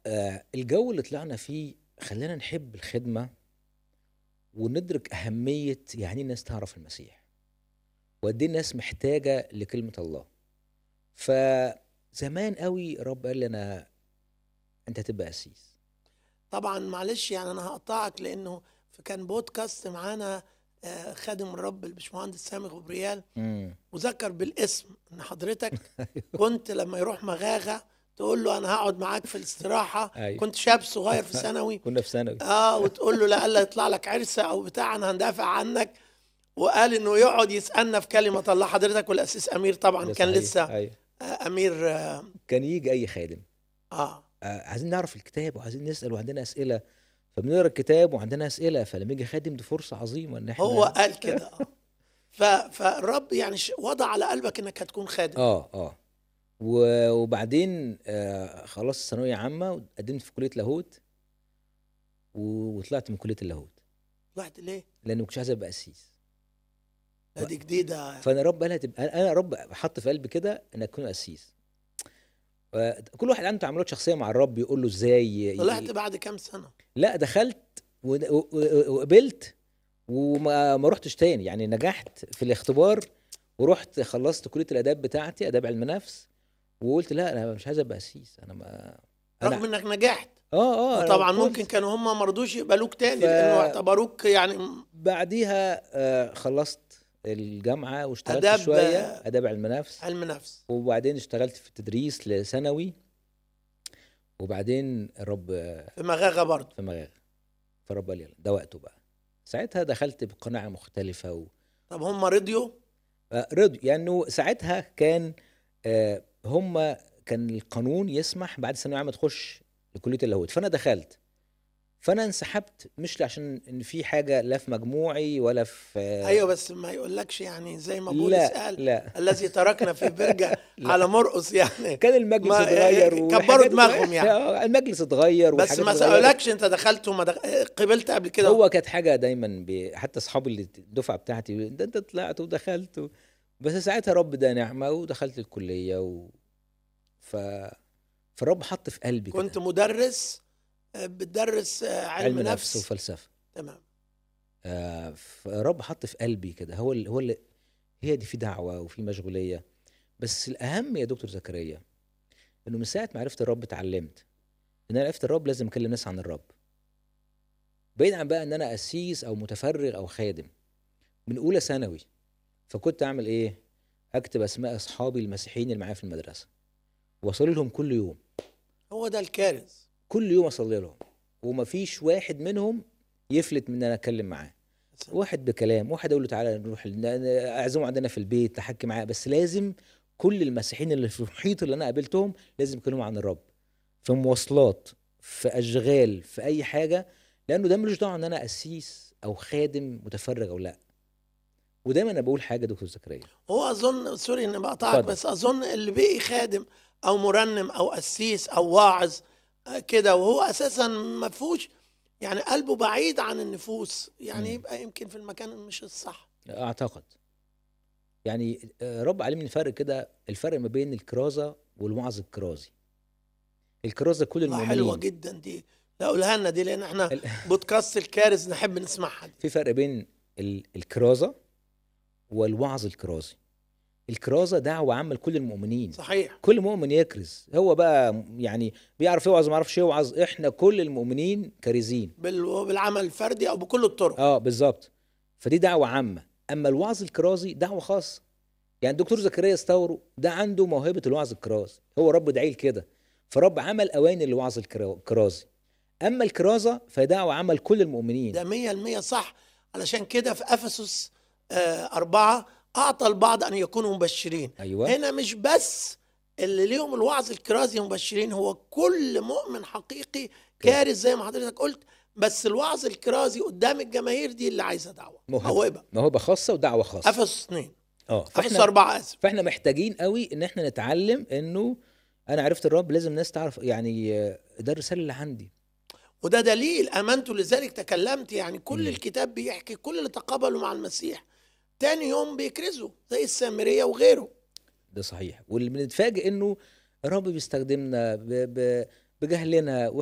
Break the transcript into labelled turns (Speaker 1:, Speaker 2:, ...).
Speaker 1: آه الجو اللي طلعنا فيه خلانا نحب الخدمه وندرك اهميه يعني إيه الناس تعرف المسيح وقد ايه الناس محتاجه لكلمه الله فزمان قوي رب قال لي انا انت هتبقى قسيس
Speaker 2: طبعا معلش يعني انا هقطعك لانه في كان بودكاست معانا آه، خادم الرب الباشمهندس سامي غبريال
Speaker 1: امم
Speaker 2: وذكر بالاسم ان حضرتك كنت لما يروح مغاغه تقول له انا هقعد معاك في الاستراحه
Speaker 1: أيوة.
Speaker 2: كنت شاب صغير في ثانوي
Speaker 1: كنا في ثانوي
Speaker 2: اه وتقول له لألا يطلع لك عرسه او بتاع انا هندافع عنك وقال انه يقعد يسالنا في كلمه الله حضرتك والاسيس امير طبعا
Speaker 1: ده
Speaker 2: كان
Speaker 1: صحيح.
Speaker 2: لسه
Speaker 1: أيوة.
Speaker 2: آه، امير اه,
Speaker 1: كان يجي اي خادم
Speaker 2: آه.
Speaker 1: آه، عايزين نعرف الكتاب وعايزين نسال وعندنا اسئله فبنقرا الكتاب وعندنا اسئله فلما يجي خادم دي فرصه عظيمه ان احنا
Speaker 2: هو قال كده آه. ف... فالرب يعني ش- وضع على قلبك انك هتكون خادم
Speaker 1: اه اه و- وبعدين آه خلاص الثانويه عامه وقدمت في كليه لاهوت و- وطلعت من كليه اللاهوت
Speaker 2: طلعت ليه؟
Speaker 1: لان ما كنتش عايز ابقى قسيس
Speaker 2: لا دي جديده
Speaker 1: فانا رب قال هتبقى انا رب حط في قلبي كده انك تكون قسيس آه، كل واحد عنده تعاملات شخصيه مع الرب يقول له ازاي ي-
Speaker 2: طلعت بعد كام سنه؟
Speaker 1: لا دخلت و- و- و- وقبلت وما ما رحتش تاني يعني نجحت في الاختبار ورحت خلصت كليه الاداب بتاعتي اداب علم نفس وقلت لا انا مش عايز ابقى قسيس انا ما
Speaker 2: رغم انك نجحت
Speaker 1: اه اه
Speaker 2: طبعا
Speaker 1: أنا
Speaker 2: ممكن
Speaker 1: قلت-
Speaker 2: كانوا هم ما رضوش يقبلوك تاني
Speaker 1: ف-
Speaker 2: لانه اعتبروك يعني م-
Speaker 1: بعديها آه خلصت الجامعه واشتغلت
Speaker 2: آداب-
Speaker 1: شويه اداب علم نفس
Speaker 2: علم نفس
Speaker 1: وبعدين اشتغلت في التدريس لثانوي وبعدين الرب
Speaker 2: في مغاغه برضه
Speaker 1: في مغاغ فرب قال يلا ده وقته بقى ساعتها دخلت بقناعه مختلفه و...
Speaker 2: طب هم رضيوا
Speaker 1: آه، رضوا يعني ساعتها كان آه، هم كان القانون يسمح بعد ثانويه عامه تخش لكليه اللاهوت فانا دخلت فانا انسحبت مش عشان ان في حاجه لا في مجموعي ولا في
Speaker 2: ايوه بس ما يقولكش يعني زي ما بولس
Speaker 1: لا
Speaker 2: قال
Speaker 1: لا
Speaker 2: الذي تركنا في برجه على مرقص يعني
Speaker 1: كان المجلس
Speaker 2: ما-
Speaker 1: اتغير
Speaker 2: كبروا
Speaker 1: والحاجات
Speaker 2: دماغهم
Speaker 1: اتغير-
Speaker 2: يعني.
Speaker 1: آه، المجلس اتغير
Speaker 2: بس
Speaker 1: والحاجات
Speaker 2: ما
Speaker 1: اتغيرت.
Speaker 2: سالكش انت دخلت وما دخ... قبلت قبل كده
Speaker 1: هو كانت حاجه دايما ب... حتى اصحابي اللي الدفعه بتاعتي ده انت طلعت ودخلت و... بس ساعتها رب ده نعمه ودخلت الكليه و... ف فالرب حط في قلبي كده
Speaker 2: كنت مدرس آه، بتدرس آه، علم,
Speaker 1: علم نفس
Speaker 2: نفس
Speaker 1: وفلسفه
Speaker 2: تمام
Speaker 1: آه فرب حط في قلبي كده هو اللي هو اللي هي دي في دعوه وفي مشغوليه بس الاهم يا دكتور زكريا انه من ساعه ما عرفت الرب اتعلمت ان انا عرفت الرب لازم اكلم ناس عن الرب بعيد عن بقى ان انا قسيس او متفرغ او خادم من اولى ثانوي فكنت اعمل ايه اكتب اسماء اصحابي المسيحيين اللي معايا في المدرسه واصلي لهم كل يوم
Speaker 2: هو ده الكارث
Speaker 1: كل يوم اصلي لهم ومفيش واحد منهم يفلت من ان انا اتكلم معاه واحد بكلام واحد اقول له تعالى نروح ن- ن- اعزمه عندنا في البيت احكي معاه بس لازم كل المسيحيين اللي في المحيط اللي انا قابلتهم لازم يكلموا عن الرب في مواصلات في اشغال في اي حاجه لانه ده ملوش دعوه ان انا قسيس او خادم متفرغ او لا ودايما انا بقول حاجه دكتور زكريا
Speaker 2: هو اظن سوري اني بقطعك
Speaker 1: اتفضل.
Speaker 2: بس اظن اللي بقي خادم او مرنم او قسيس او واعظ آه، كده وهو اساسا ما فيهوش يعني قلبه بعيد عن النفوس يعني
Speaker 1: مم.
Speaker 2: يبقى يمكن في المكان مش الصح
Speaker 1: اعتقد يعني آه، رب علمني الفرق كده الفرق ما بين الكرازه والوعظ الكرازي الكرازه كل
Speaker 2: والله
Speaker 1: المؤمنين
Speaker 2: حلوه جدا دي لا قولها لنا دي لان احنا
Speaker 1: ال-
Speaker 2: بودكاست الكارث نحب نسمعها دي.
Speaker 1: في فرق بين ال- الكرازه والوعظ الكرازي الكرازه دعوه عامه لكل المؤمنين
Speaker 2: صحيح
Speaker 1: كل مؤمن يكرز هو بقى يعني بيعرف يوعظ ما يعرفش يوعظ احنا كل المؤمنين كارزين
Speaker 2: بال- بالعمل الفردي او بكل الطرق
Speaker 1: اه بالظبط فدي دعوه عامه اما الوعظ الكرازي دعوه خاصه يعني الدكتور زكريا استورو ده عنده موهبه الوعظ الكرازي هو رب دعيل كده فرب عمل اواني للوعظ الكرا- الكرازي اما الكرازه فدعوه عمل كل المؤمنين
Speaker 2: ده مية المية صح علشان كده في أفسس آه أربعة أعطى البعض أن يكونوا مبشرين
Speaker 1: ايوه
Speaker 2: هنا مش بس اللي ليهم الوعظ الكرازي مبشرين هو كل مؤمن حقيقي كارث زي ما حضرتك قلت بس الوعظ الكرازي قدام الجماهير دي اللي عايزه دعوه
Speaker 1: موهبة.
Speaker 2: موهبه
Speaker 1: موهبه خاصه ودعوه خاصه
Speaker 2: افسس اثنين
Speaker 1: اه
Speaker 2: افسس
Speaker 1: فاحنا
Speaker 2: اربعه اسف
Speaker 1: فاحنا محتاجين قوي ان احنا نتعلم انه انا عرفت الرب لازم الناس تعرف يعني آه، ده الرساله اللي عندي
Speaker 2: وده دليل امنته لذلك تكلمت يعني كل
Speaker 1: مم.
Speaker 2: الكتاب بيحكي كل اللي تقابلوا مع المسيح تاني يوم بيكرزوا زي السامريه وغيره
Speaker 1: ده صحيح واللي بنتفاجئ انه الرب بيستخدمنا ب... ب... بجهلنا